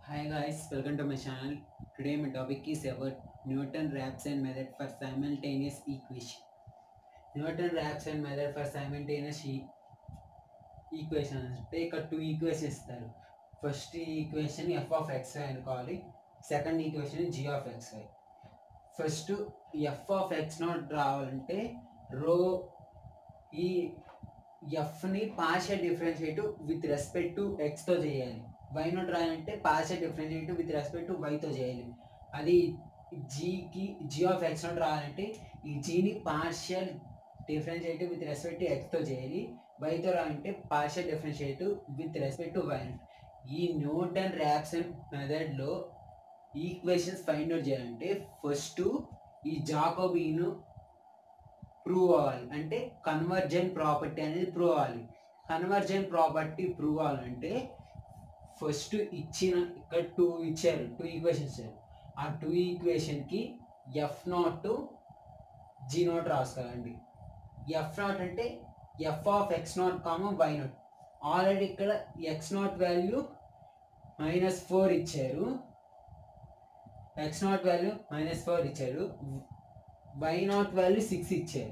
Hi guys, welcome to my channel. Today my topic is about Newton-Raphson method for simultaneous equation. Newton-Raphson method for simultaneous e- equation అంటే ఇక్కడ two equation ఇస్తారు first equation F of X Y అనుకోవాలి second equation G of X Y first F of X not రావాలంటే rho ఈ ఎఫ్ని partial differentiate with respect to ఎక్స్తో చేయాలి Y not రాయాలంటే partial differentiate with respect to వైతో చేయాలి అది జీకి జీ ఆఫ్ ఎక్స్ నాట్ రావాలంటే ఈ జీని partial differentiate with respect to ఎక్స్తో చేయాలి వైతో రావాలంటే partial differentiate with respect to why ఈ న్యూటన్ ర్యాప్సన్ మెథడ్లో ఈక్వేషన్స్ ఫైండ్ అవుట్ చేయాలంటే ఫస్ట్ ఈ జాకోబీను ప్రూవ్ అవ్వాలి అంటే కన్వర్జెంట్ ప్రాపర్టీ అనేది ప్రూవ్ అవ్వాలి కన్వర్జెంట్ ప్రాపర్టీ ప్రూవ్ అవ్వాలంటే ఫస్ట్ ఇచ్చిన ఇక్కడ టూ ఇచ్చారు టూ ఈక్వేషన్స్ ఇచ్చారు ఆ టూ ఈక్వేషన్కి ఎఫ్ నాట్ జీ నాట్ రాసుకోవాలండి ఎఫ్ నాట్ అంటే F of X not comma Y not already ఇక్కడ X not value minus four ఇచ్చారు X not value minus four ఇచ్చారు వై నాట్ వాల్యూ సిక్స్ ఇచ్చారు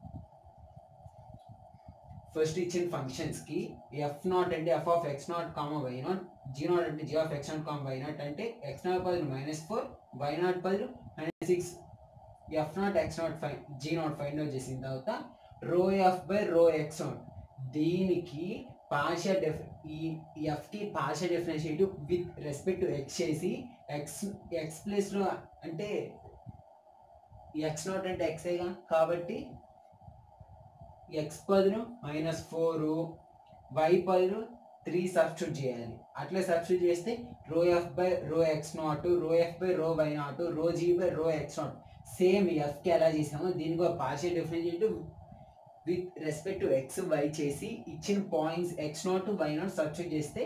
first ఇచ్చిన ఫంక్షన్స్కి ఎఫ్ నాట్ అంటే F of X not comma Y not G not అంటే G of X not comma Y not అంటే X not బదులు minus four Y not బదులు minus six F not X not five G not find out చేసిన తర్వాత rho F by rho X not దీనికి partial డెఫ్ ఈ ఎఫ్కి partial definition with respect to X చేసి ఎక్స్ ఎక్స్ ప్లేస్లో అంటే ఎక్స్ నాట్ అంటే ఎక్సేగా కాబట్టి ఎక్స్ బదులు మైనస్ ఫోరు వై బదులు త్రీ సబ్స్టిట్యూట్ చేయాలి అట్లా సబ్స్టిట్యూట్ చేస్తే rho F by rho X not rho F by rho Y not rho G by rho X not same ఎఫ్కి ఎలా చేసామో దీనికి ఒక partial differentiate with respect to X Y చేసి ఇచ్చిన points X not Y not substitute చేస్తే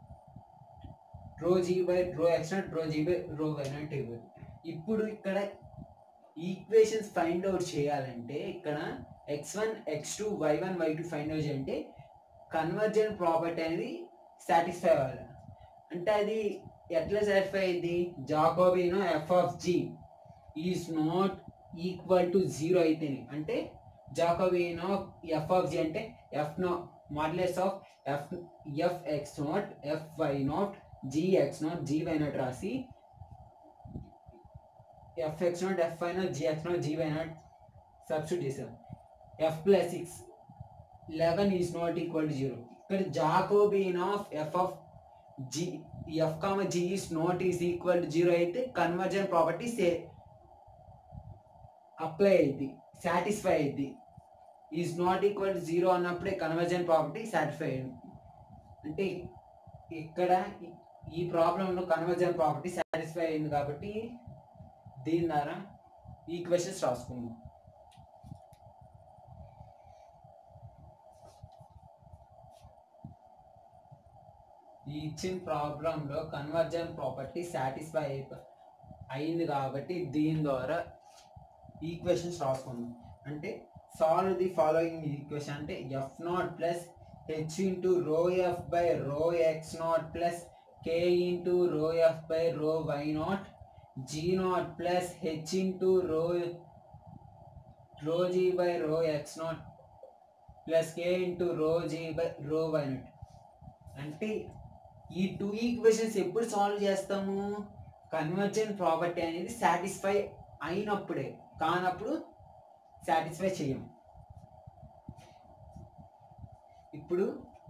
rho G by rho X not rho G by rho Y not ఇవ్వాలి ఇప్పుడు ఇక్కడ ఈక్వేషన్స్ ఫైండ్ అవుట్ చేయాలంటే ఇక్కడ X one X two Y one Y two find out చేయాలంటే convergent property అనేది satisfy అవ్వాలి అంటే అది ఎట్లా సాటిస్ఫై అయింది జాకోబీనో F of G is not equal to zero అయితేనే అంటే జాకోబీనో ఎఫ్ ఆఫ్ జీ అంటే F no modulus of F F X not F Y not G X not G Y not రాసి F X not F Y not G X not G Y not substitute చేసాం F plus six eleven is not equal to zero ఇక్కడ Jacobian of F of G F comma G is not is equal to zero అయితే convergence property సే apply అయింది satisfy అయింది is not equal to zero అన్నప్పుడే convergence property satisfy అయింది అంటే ఇక్కడ ఈ- ఈ ప్రాబ్లంలో కన్వర్జన్ ప్రాపర్టీ సాటిస్ఫై అయింది కాబట్టి దీని ద్వారా ఈక్వేషన్స్ రాసుకుందాం ఈ ఇచ్చిన ప్రాబ్లంలో కన్వర్జన్ ప్రాపర్టీ సాటిస్ఫై అయింది కాబట్టి దీని ద్వారా ఈక్వేషన్స్ రాసుకుందాం అంటే సాల్వ్ ది ఫాలోయింగ్ ఈక్వేషన్ అంటే F not plus H into rho F by rho X not plus K into rho F by rho Y not G not plus H into rho rho G by rho X not plus K into rho G by rho Y not అంటే ఈ two equations ఎప్పుడు solve చేస్తాము convergent property అనేది satisfy అయినప్పుడే కానప్పుడు satisfy చేయం ఇప్పుడు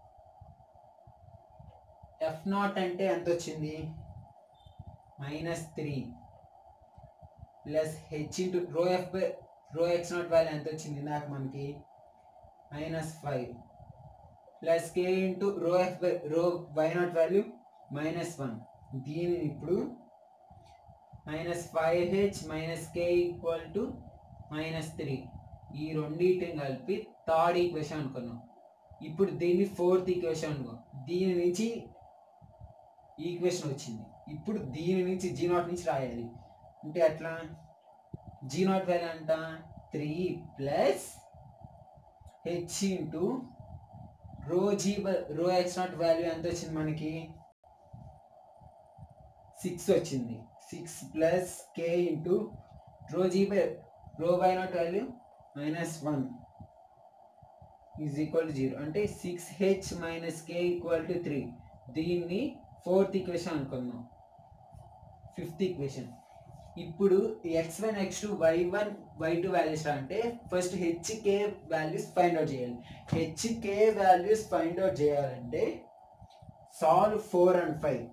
F not అంటే ఎంత వచ్చింది minus three plus H into rho F by rho X not value ఎంత వచ్చింది నాకు మనకి minus five plus K into rho F by rho Y not value minus one దీనిని ఇప్పుడు minus five H minus K equal to minus three ఈ రెండింటిని కలిపి third equation అనుకున్నాం ఇప్పుడు దీన్ని ఫోర్త్ ఈక్వేషన్ అనుకో దీని నుంచి ఈక్వేషన్ వచ్చింది ఇప్పుడు దీని నుంచి జీ నాట్ నుంచి రాయాలి అంటే అట్లా జీ నాట్ వాల్యూ అంట three plus H into rho G rho X not value ఎంత వచ్చింది మనకి సిక్స్ వచ్చింది six plus K into rho G by rho by not value minus one is equal to zero అంటే six H minus K equal to three దీన్ని fourth equation అనుకుందాం fifth equation ఇప్పుడు X one X two Y one Y two values అంటే first H K values find out చేయాలి H K values find out చేయాలంటే solve four and five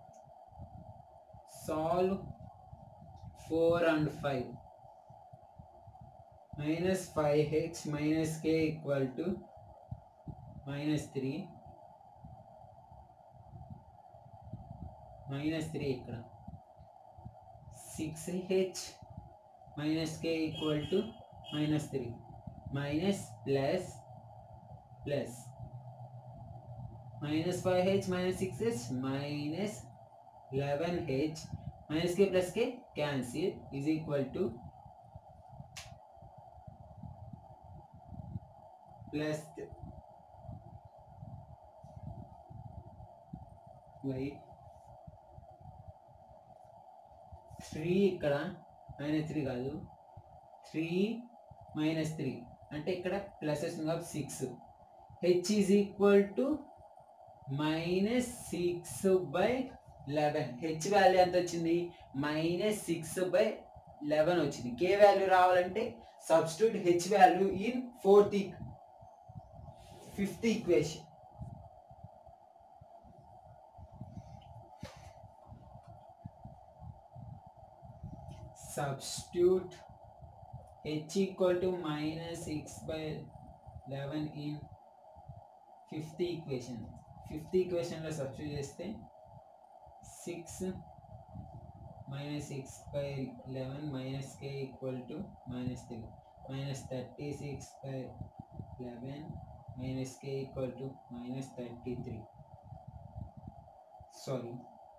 solve four and five minus five H minus K equal to minus three minus three ఇక్కడ six H minus K equal to minus three minus plus plus minus five H minus six H minus eleven H minus K plus K cancel is equal to plus Y three ఇక్కడ minus three కాదు three minus three అంటే ఇక్కడ plus వస్తుంది కాబట్టి six H is equal to minus six by eleven H value ఎంత వచ్చింది minus six by eleven వచ్చింది K value రావాలంటే substitute H value in fourth fifth equation substitute h equal to minus 6 by 11 in fifth equation fifth equation లో substitute చేస్తే six minus six by eleven minus K equal to minus three minus thirty six by eleven minus K equal to minus thirty three sorry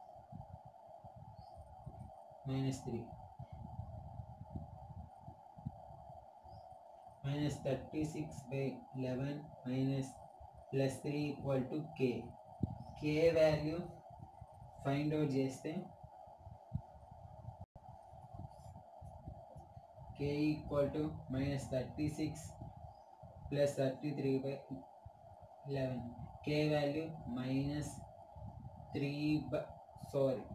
minus three minus 36 by 11 minus plus 3 equal to k k value find out చేస్తే k equal to minus thirty six plus thirty three by eleven K value minus three by sorry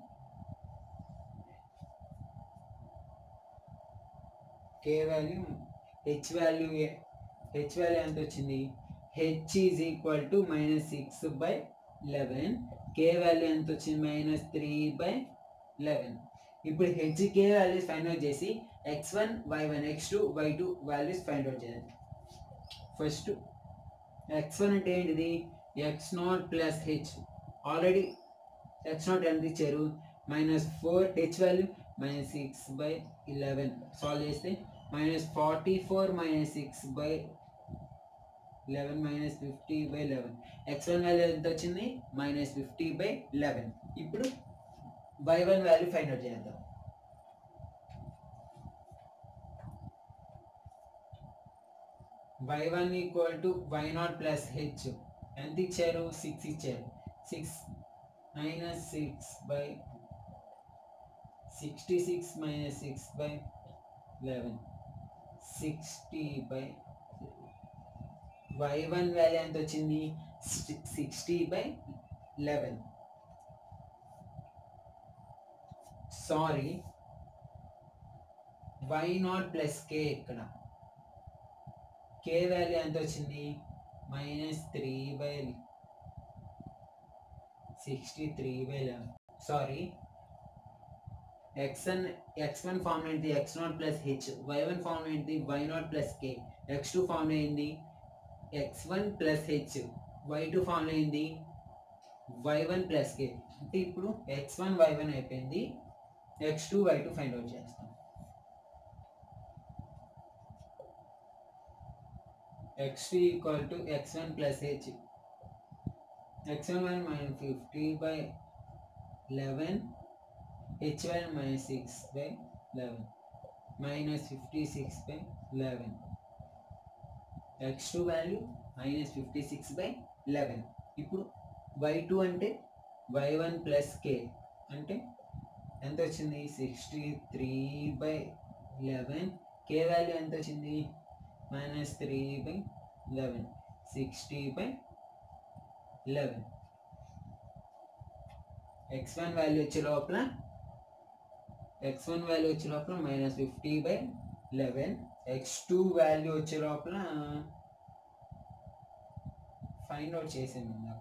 K value H value H value ఎంత వచ్చింది H is equal to minus six by eleven K value ఎంత వచ్చింది minus three by eleven ఇప్పుడు H K values find out చేసి X one Y one X two Y two values find out చేయాలి first X one అంటే ఏంటిది X not plus H already X not ఎంత ఇచ్చారు minus four H value minus six by eleven solve చేస్తే minus forty four minus six by eleven minus fifty by eleven X one value ఎంత వచ్చింది minus fifty by eleven ఇప్పుడు by one value find out చేద్దాం Y one equal to Y not plus H ఎంత ఇచ్చారు six ఇచ్చారు six minus six by sixty six minus six by eleven sixty by Y one value ఎంత వచ్చింది sixty by eleven sorry Y not plus K ఇక్కడ K value ఎంత వచ్చింది minus three by sixty three by eleven sorry X one X one form ఏంటి X not plus H Y one form ఏంటి Y not plus K X two form ఏంది X one plus H Y two form ఏంది Y one plus K అంటే ఇప్పుడు X one Y one అయిపోయింది X two Y two find out చేస్తాం X two equal to X one plus H X one one minus fifty by eleven H one minus six by eleven minus fifty six by eleven X two value minus fifty six by eleven ఇప్పుడు Y two అంటే Y one plus K అంటే ఎంత వచ్చింది sixty three by eleven K value ఎంత వచ్చింది minus three by eleven sixty by eleven X one value వచ్చే లోపల X one value వచ్చే లోపల minus fifty by eleven X two value వచ్చే లోపల ఫైండ్ అవుట్ చేసాము ఇందాక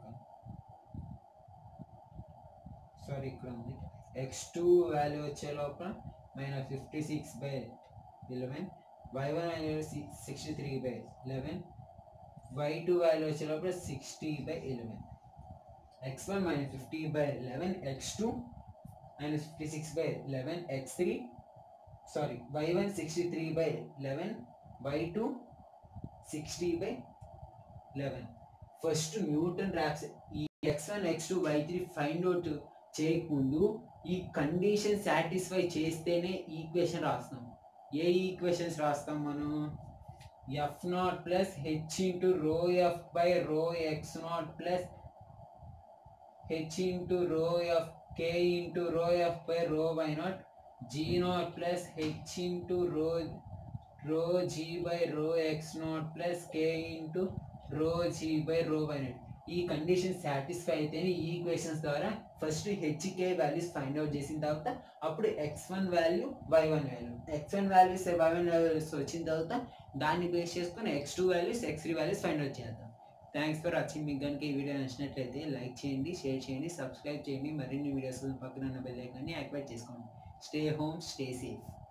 సారీ ఇక్కడ ఉంది ఎక్స్ టూ వాల్యూ వచ్చే లోపల minus fifty six by eleven Y one value sixty three by eleven Y two value వచ్చే లోపల sixty by eleven X one minus fifty by eleven X two minus fifty six by eleven X three sorry Y one sixty three by eleven Y two sixty by eleven first Newton Raphson ఈ X one X two Y three find out చేయకముందు ఈ condition satisfy చేస్తేనే equation రాస్తాం ఏ equations రాస్తాం మనం F not plus H into rho F by rho X not plus H into rho F K into rho F by rho Y not G not plus H into rho rho G by rho X not plus K into rho G by rho Y naught ఈ condition satisfy అయితేనే ఈ equations ద్వారా first H K values find out చేసిన తర్వాత అప్పుడు X one value Y one value X one values Y one values వచ్చిన తర్వాత దాన్ని బేస్ చేసుకొని X two values X three values find out చేద్దాం థ్యాంక్స్ ఫర్ వాచింగ్ మీకు కనుక ఈ వీడియో నచ్చినట్లయితే లైక్ చేయండి షేర్ చేయండి సబ్స్క్రైబ్ చేయండి మరిన్ని వీడియోస్ పక్కన ఉన్న బెల్ ఐకాన్ని యాక్టివేట్ చేసుకోండి స్టే హోమ్ స్టే సేఫ్